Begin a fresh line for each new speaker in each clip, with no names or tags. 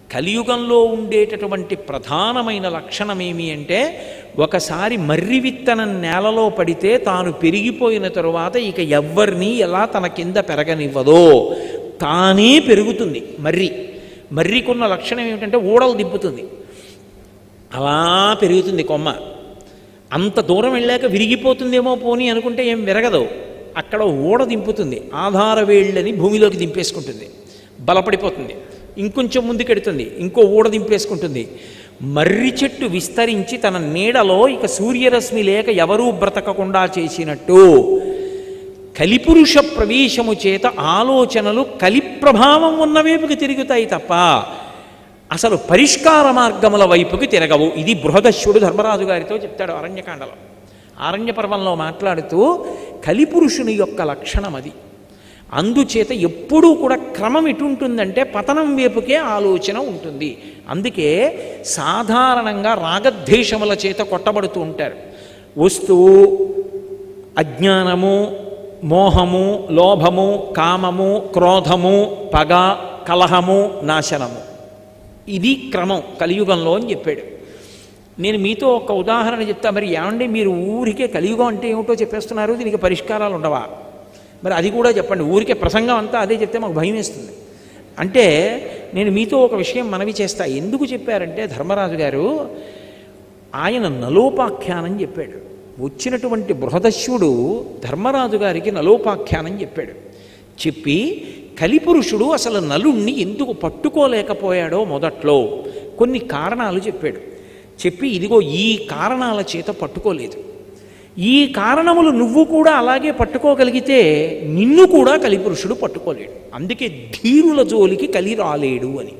కలియుగంలో ఉండేటటువంటి ప్రధానమైన లక్షణం ఏమి అంటే ఒకసారి మర్రి విత్తనం నేలలో పడితే తాను పెరిగిపోయిన తరువాత ఇక ఎవ్వరినీ ఎలా తన కింద పెరగనివ్వదో తానే పెరుగుతుంది మర్రి మర్రికున్న లక్షణం ఏమిటంటే ఊడలు దింపుతుంది అలా పెరుగుతుంది కొమ్మ అంత దూరం వెళ్ళాక విరిగిపోతుందేమో పోని అనుకుంటే ఏం విరగదు అక్కడ ఊడ దింపుతుంది ఆధార వేళ్ళని భూమిలోకి దింపేసుకుంటుంది బలపడిపోతుంది ఇంకొంచెం ముందుకెడుతుంది ఇంకో ఊడ దింపేసుకుంటుంది మర్రి చెట్టు విస్తరించి తన నీడలో ఇక సూర్యరశ్మి లేక ఎవరూ బ్రతకకుండా చేసినట్టు కలిపురుష ప్రవేశము చేత ఆలోచనలు కలి ప్రభావం ఉన్న వైపుకి తిరుగుతాయి తప్ప అసలు పరిష్కార మార్గముల వైపుకి తిరగవు ఇది బృహదశ్యుడు ధర్మరాజు గారితో చెప్తాడు అరణ్యకాండలో ఆరణ్య పర్వంలో మాట్లాడుతూ కలిపురుషుని యొక్క లక్షణం అది అందుచేత ఎప్పుడూ కూడా క్రమం ఎటుంటుందంటే పతనం వైపుకే ఆలోచన ఉంటుంది అందుకే సాధారణంగా రాగద్వేషముల చేత కొట్టబడుతూ ఉంటారు వస్తువు అజ్ఞానము మోహము లోభము కామము క్రోధము పగ కలహము నాశనము ఇది క్రమం కలియుగంలో అని చెప్పాడు నేను మీతో ఒక ఉదాహరణ చెప్తా మరి ఏమండి మీరు ఊరికే కలియుగం అంటే ఏమిటో చెప్పేస్తున్నారు దీనికి పరిష్కారాలు ఉండవా మరి అది కూడా చెప్పండి ఊరికే ప్రసంగం అంతా అదే చెప్తే మాకు భయం వేస్తుంది అంటే నేను మీతో ఒక విషయం మనవి చేస్తా ఎందుకు చెప్పారంటే ధర్మరాజు గారు ఆయన నలోపాఖ్యానం చెప్పాడు వచ్చినటువంటి బృహదశ్యుడు ధర్మరాజు గారికి నలోపాఖ్యానం చెప్పాడు చెప్పి కలిపురుషుడు అసలు నలుణ్ణి ఎందుకు పట్టుకోలేకపోయాడో మొదట్లో కొన్ని కారణాలు చెప్పాడు చెప్పి ఇదిగో ఈ కారణాల చేత పట్టుకోలేదు ఈ కారణములు నువ్వు కూడా అలాగే పట్టుకోగలిగితే నిన్ను కూడా కలిపురుషుడు పట్టుకోలేడు అందుకే ధీరుల జోలికి కలి రాలేడు అని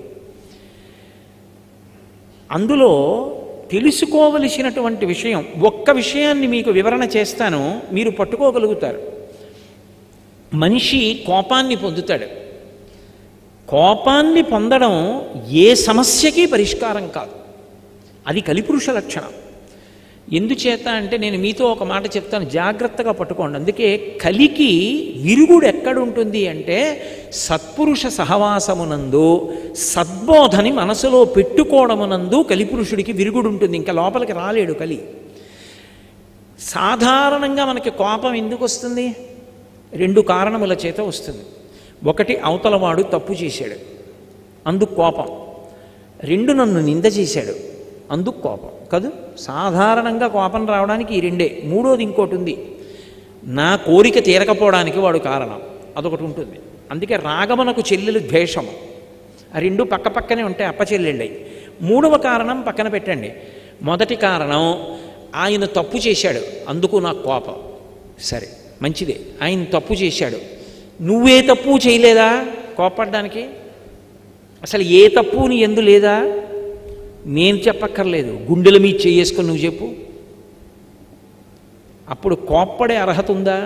అందులో తెలుసుకోవలసినటువంటి విషయం ఒక్క విషయాన్ని మీకు వివరణ చేస్తాను మీరు పట్టుకోగలుగుతారు మనిషి కోపాన్ని పొందుతాడు కోపాన్ని పొందడం ఏ సమస్యకి పరిష్కారం కాదు అది కలిపురుష లక్షణం ఎందుచేత అంటే నేను మీతో ఒక మాట చెప్తాను జాగ్రత్తగా పట్టుకోండి అందుకే కలికి విరుగుడు ఎక్కడుంటుంది అంటే సత్పురుష సహవాసమునందు సద్బోధని మనసులో పెట్టుకోవడమునందు కలిపురుషుడికి విరుగుడు ఉంటుంది ఇంకా లోపలికి రాలేడు కలి సాధారణంగా మనకి కోపం ఎందుకు వస్తుంది రెండు కారణముల చేత వస్తుంది ఒకటి అవతలవాడు తప్పు చేశాడు అందుకు కోపం రెండు నన్ను నింద చేశాడు అందుకు కోపం కాదు సాధారణంగా కోపం రావడానికి ఈ రెండే మూడోది ఇంకోటి ఉంది నా కోరిక తీరకపోవడానికి వాడు కారణం అదొకటి ఉంటుంది అందుకే రాగమనకు చెల్లెలు ద్వేషము ఆ రెండు పక్క పక్కనే ఉంటాయి అప్పచెల్లెళ్ళయి మూడవ కారణం పక్కన పెట్టండి మొదటి కారణం ఆయన తప్పు చేశాడు అందుకు నాకు కోపం సరే మంచిదే ఆయన తప్పు చేశాడు నువ్వే తప్పు చేయలేదా కోపడ్డానికి అసలు ఏ తప్పు నీ ఎందు లేదా నేను చెప్పక్కర్లేదు గుండెల మీద చేసుకొని నువ్వు చెప్పు అప్పుడు కోప్పడే అర్హత ఉందా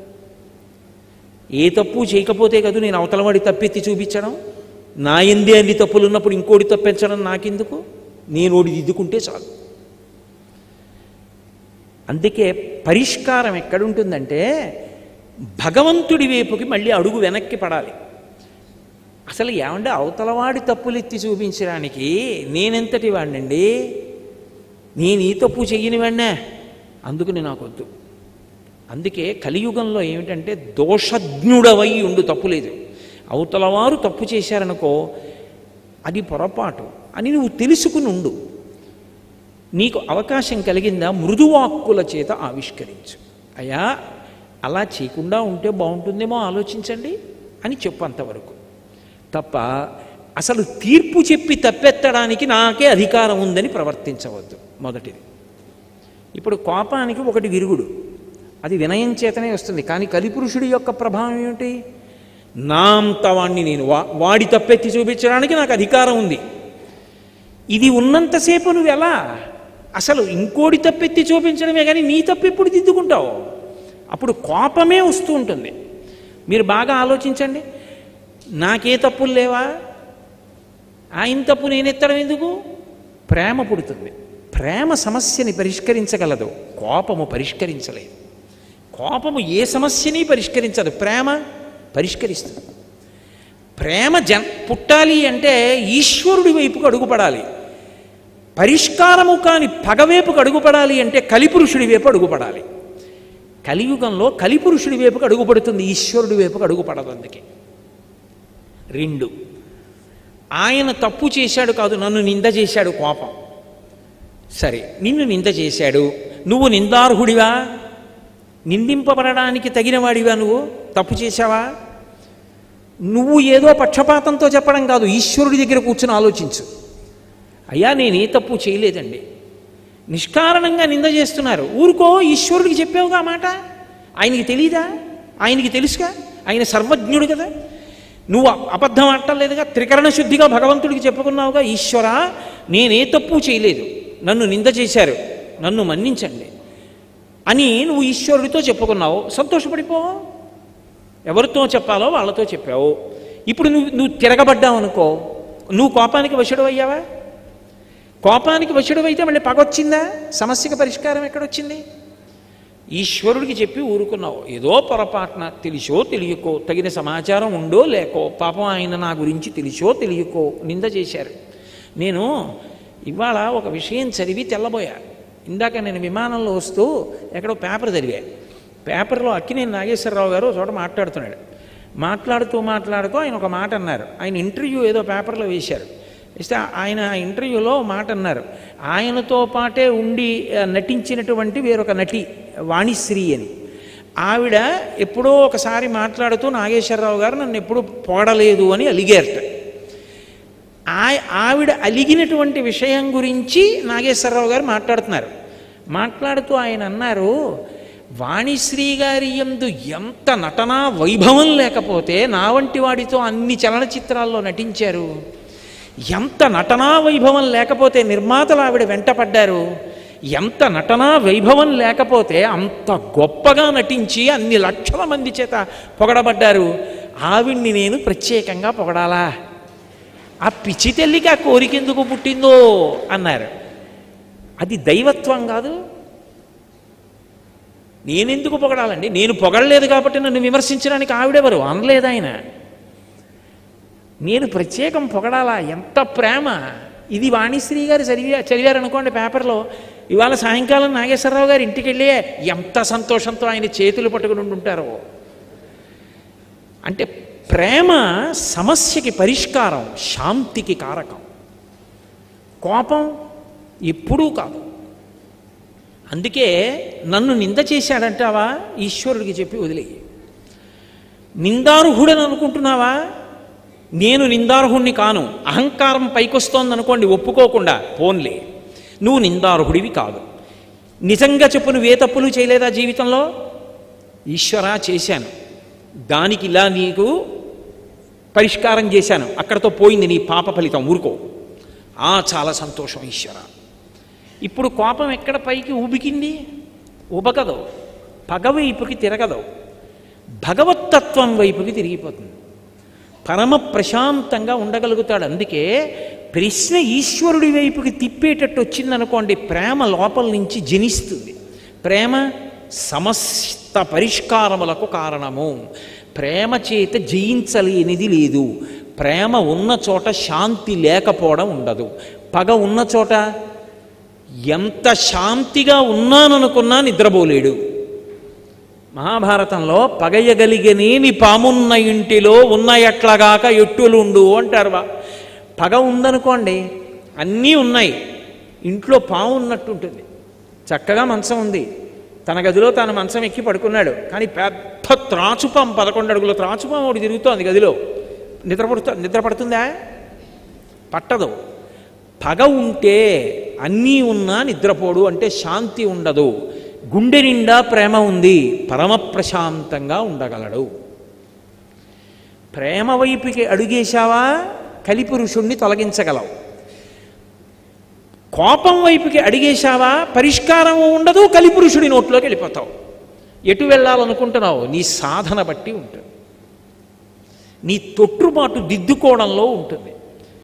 ఏ తప్పు చేయకపోతే కదా నేను అవతలవాడి తప్పెత్తి చూపించడం నా ఎందే అన్ని తప్పులు ఉన్నప్పుడు ఇంకోటి తప్పించడం నాకెందుకు నేను ఓడి దిద్దుకుంటే చాలు అందుకే పరిష్కారం ఎక్కడుంటుందంటే భగవంతుడి వైపుకి మళ్ళీ అడుగు వెనక్కి పడాలి అసలు ఏమంటే అవతలవాడి తప్పులెత్తి చూపించడానికి నేనెంతటి వాడినండి నేను ఈ తప్పు చెయ్యని వాడినా అందుకని నాకు వద్దు అందుకే కలియుగంలో ఏమిటంటే దోషజ్ఞుడవై ఉండు తప్పు లేదు అవతలవారు తప్పు చేశారనుకో అది పొరపాటు అని నువ్వు తెలుసుకుని ఉండు నీకు అవకాశం కలిగిందా మృదువాక్కుల చేత ఆవిష్కరించు అయ్యా అలా చేయకుండా ఉంటే బాగుంటుందేమో ఆలోచించండి అని చెప్పు అంతవరకు తప్ప అసలు తీర్పు చెప్పి తప్పెత్తడానికి నాకే అధికారం ఉందని ప్రవర్తించవద్దు మొదటిది ఇప్పుడు కోపానికి ఒకటి విరుగుడు అది వినయం చేతనే వస్తుంది కానీ కలిపురుషుడి యొక్క ప్రభావం ఏమిటి నా అంత వాణ్ణి నేను వా వాడి తప్పెత్తి చూపించడానికి నాకు అధికారం ఉంది ఇది ఉన్నంతసేపు నువ్వు ఎలా అసలు ఇంకోటి తప్పెత్తి చూపించడమే కానీ నీ తప్పు ఎప్పుడు దిద్దుకుంటావు అప్పుడు కోపమే వస్తూ ఉంటుంది మీరు బాగా ఆలోచించండి నాకే తప్పులు లేవా ఆయన తప్పు నేను ఎత్తడం ఎందుకు ప్రేమ పుడుతుంది ప్రేమ సమస్యని పరిష్కరించగలదు కోపము పరిష్కరించలేదు కోపము ఏ సమస్యని పరిష్కరించదు ప్రేమ పరిష్కరిస్తుంది ప్రేమ జన్ పుట్టాలి అంటే ఈశ్వరుడి వైపుకు అడుగుపడాలి పరిష్కారము కాని పగవైపుకు అడుగుపడాలి అంటే కలిపురుషుడి వైపు అడుగుపడాలి కలియుగంలో కలిపురుషుడి వైపుకు అడుగుపడుతుంది ఈశ్వరుడి వైపుకు అడుగుపడదు అందుకే రెండు ఆయన తప్పు చేశాడు కాదు నన్ను నింద చేశాడు కోపం సరే నిన్ను నింద చేశాడు నువ్వు నిందార్హుడివా నిందింపబడడానికి తగినవాడివా నువ్వు తప్పు చేశావా నువ్వు ఏదో పక్షపాతంతో చెప్పడం కాదు ఈశ్వరుడి దగ్గర కూర్చుని ఆలోచించు అయ్యా నేను ఏ తప్పు చేయలేదండి నిష్కారణంగా నింద చేస్తున్నారు ఊరుకో ఈశ్వరుడికి చెప్పావుగా ఆ మాట ఆయనకి తెలీదా ఆయనకి తెలుసుగా ఆయన సర్వజ్ఞుడు కదా నువ్వు అ- అబద్ధం ఆడలేదుగా త్రికరణ శుద్ధిగా భగవంతుడికి చెప్పుకున్నావుగా ఈశ్వర నేనే తప్పు చేయలేదు నన్ను నింద చేశారు నన్ను మన్నించండి అని నువ్వు ఈశ్వరుడితో చెప్పుకున్నావు సంతోషపడిపో ఎవరితో చెప్పాలో వాళ్ళతో చెప్పావు ఇప్పుడు నువ్వు నువ్వు తిరగబడ్డావు అనుకో నువ్వు కోపానికి వశుడు అయ్యావా కోపానికి వశుడు అయితే మళ్ళీ పగొచ్చిందా సమస్యకి పరిష్కారం ఎక్కడొచ్చింది ఈశ్వరుడికి చెప్పి ఊరుకున్నావు ఏదో పొరపాటున తెలిసో తెలియకో తగిన సమాచారం ఉందో లేకో పాపం ఆయన నా గురించి తెలిసో తెలియకో నింద చేశారు నేను ఇవాళ ఒక విషయం చదివి తెల్లబోయా ఇందాక నేను విమానంలో వస్తూ ఎక్కడో పేపర్ చదివా పేపర్లో అక్కినేని నాగేశ్వరరావు గారు ఒక చోట మాట్లాడుతున్నాడు మాట్లాడుతూ మాట్లాడుతూ ఆయన ఒక మాట అన్నారు ఆయన ఇంటర్వ్యూ ఏదో పేపర్లో వేశారు ఇస్తే ఆయన ఆ ఇంటర్వ్యూలో ఓ మాట అన్నారు ఆయనతో పాటే ఉండి ఆ, నటించినటువంటి వేరొక నటి వాణిశ్రీ అని ఆవిడ ఎప్పుడో ఒకసారి మాట్లాడుతూ నాగేశ్వరరావు గారు నన్ను ఎప్పుడు పొగడలేదు అని అలిగారట ఆ- ఆవిడ అలిగినటువంటి విషయం గురించి నాగేశ్వరరావు గారు మాట్లాడుతున్నారు మాట్లాడుతూ ఆయన అన్నారు వాణిశ్రీ గారి యందు ఎంత నటనా వైభవం లేకపోతే నా వంటి వాడితో అన్ని చలనచిత్రాల్లో నటించారు ఎంత నటనా వైభవం లేకపోతే నిర్మాతలు ఆవిడ వెంటపడ్డారు ఎంత నటనా వైభవం లేకపోతే అంత గొప్పగా నటించి అన్ని లక్షల మంది చేత పొగడబడ్డారు ఆవిడ్ని నేను ప్రత్యేకంగా పొగడాలా ఆ పిచ్చి తల్లికి ఆ కోరిక ఎందుకు పుట్టిందో అన్నారు అది దైవత్వం కాదు నేనెందుకు పొగడాలండి నేను పొగడలేదు కాబట్టి నన్ను విమర్శించడానికి ఆవిడెవరు అనలేదు ఆయన నేను ప్రత్యేకం పొగడాలా ఎంత ప్రేమ ఇది వాణిశ్రీ గారు చదివి చదివారనుకోండి పేపర్లో ఇవాళ సాయంకాలం నాగేశ్వరరావు గారు ఇంటికి వెళ్ళి ఎంత సంతోషంతో ఆయన చేతులు పట్టుకుని ఉండుంటారో అంటే ప్రేమ సమస్యకి పరిష్కారం శాంతికి కారకం కోపం ఎప్పుడూ కాదు అందుకే నన్ను నింద చేశాడంటావా ఈశ్వరుడికి చెప్పి వదిలేయి నిందార్హుడని అనుకుంటున్నావా నేను నిందార్హుణ్ణి కాను అహంకారం పైకొస్తోంది అనుకోండి ఒప్పుకోకుండా పోన్లే నువ్వు నిందార్హుడివి కాదు నిజంగా చెప్పు నువ్వే తప్పులు చేయలేదా జీవితంలో ఈశ్వరా చేశాను దానికి ఇలా నీకు పరిష్కారం చేశాను అక్కడతో పోయింది నీ పాప ఫలితం ఊరుకో ఆ చాలా సంతోషం ఈశ్వర ఇప్పుడు కోపం ఎక్కడ పైకి ఊబికింది ఉబకదు పగ వైపుకి తిరగదు భగవత్తత్వం వైపుకి తిరిగిపోతుంది పరమ ప్రశాంతంగా ఉండగలుగుతాడు అందుకే ప్రశ్న ఈశ్వరుడి వైపుకి తిప్పేటట్టు వచ్చిందనుకోండి ప్రేమ లోపల నుంచి జనిస్తుంది ప్రేమ సమస్త పరిష్కారములకు కారణము ప్రేమ చేత జయించలేనిది లేదు ప్రేమ ఉన్న చోట శాంతి లేకపోవడం ఉండదు పగ ఉన్న చోట ఎంత శాంతిగా ఉన్నాననుకున్నా నిద్రపోలేడు మహాభారతంలో పగయగలిగనేమి పామున్న ఇంటిలో ఉన్న ఎట్లగాక ఎట్టులుండు అంటారు వా పగ ఉందనుకోండి అన్నీ ఉన్నాయి ఇంట్లో పాము ఉన్నట్టు ఉంటుంది చక్కగా మంచం ఉంది తన గదిలో తన మంచం ఎక్కి పడుకున్నాడు కానీ పెద్ద త్రాచుపాం పదకొండు అడుగుల త్రాచుపాం ఒకటి తిరుగుతోంది గదిలో నిద్ర పడుతూ నిద్ర పడుతుందా పట్టదు పగ ఉంటే అన్నీ ఉన్నా నిద్రపోడు అంటే శాంతి ఉండదు గుండె నిండా ప్రేమ ఉంది పరమ ప్రశాంతంగా ఉండగలడు ప్రేమ వైపుకి అడుగేశావా కలిపురుషుణ్ణి తొలగించగలవు కోపం వైపుకి అడిగేశావా పరిష్కారం ఉండదు కలిపురుషుడి నోట్లోకి వెళ్ళిపోతావు ఎటు వెళ్ళాలనుకుంటున్నావు నీ సాధన బట్టి ఉంటుంది నీ తొట్టుబాటు దిద్దుకోవడంలో ఉంటుంది